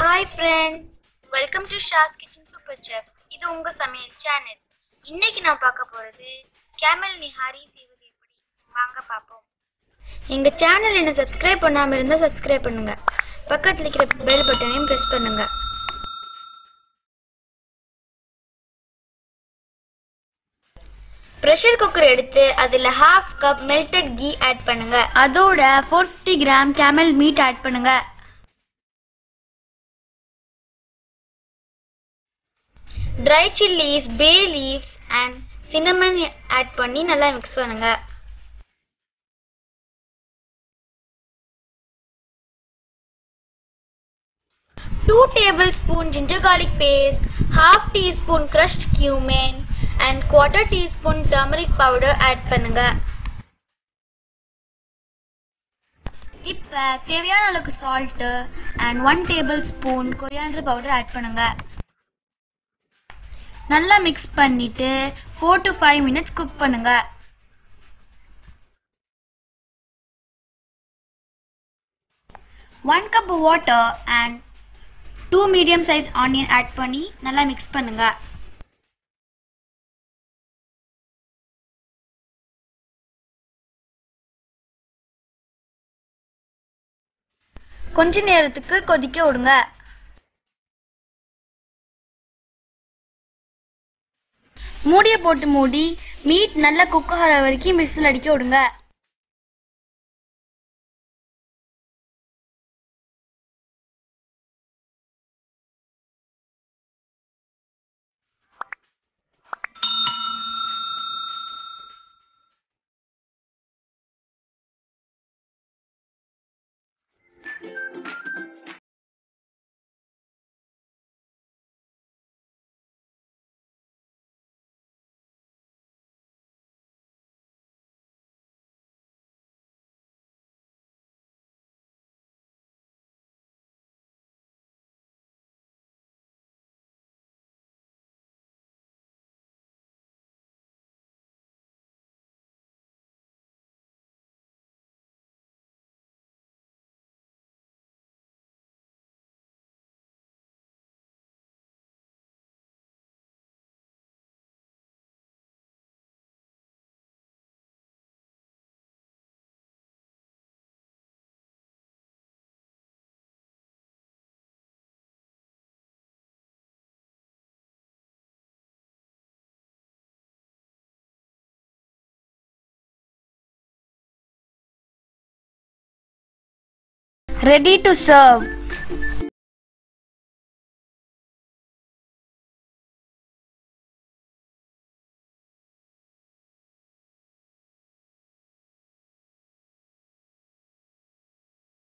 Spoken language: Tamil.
hi friends welcome to Shaz kitchen super chef இது உங்க சமையல் சேனல் இன்னைக்கு நான் பார்க்க போறது கேமல் நிஹாரி செய்வது எப்படி வாங்க பார்ப்போம் எங்க சேனல் என்ன சப்ஸ்கிரைப் பண்ணாம இருந்தா சப்ஸ்கிரைப் பண்ணுங்க பக்கத்துல இருக்கிற பெல் பட்டனையும் பிரஸ் பண்ணுங்க ப்ரெஷர் குக்கர் எடுத்து அதில் half cup melted ghee add பண்ணுங்க அதோட 450 கிராம் கேமல் மீட் ஆட் பண்ணுங்க dry chillies bay leaves and cinnamon add பண்ணி நல்லா மிக்ஸ் பண்ணுங்க two tablespoon ginger garlic paste half teaspoon crushed cumin and quarter teaspoon turmeric powder add பண்ணுங்க இப்போ தேவையான அளவுக்கு salt and one tablespoon coriander powder add பண்ணுங்க நல்லா மிக்ஸ் பண்ணிட்டு four to five minutes cook பண்ணுங்க one cup water and two medium size onion add பண்ணி நல்லா மிக்ஸ் பண்ணுங்க கொஞ்ச நேரத்துக்கு கொதிக்க விடுங்க மூடிய போட்டு மூடி மீட் நல்லா குக் ஆகிற வரைக்கும் விசில் அடிக்க விடுங்க ரெடி டு சர்வ்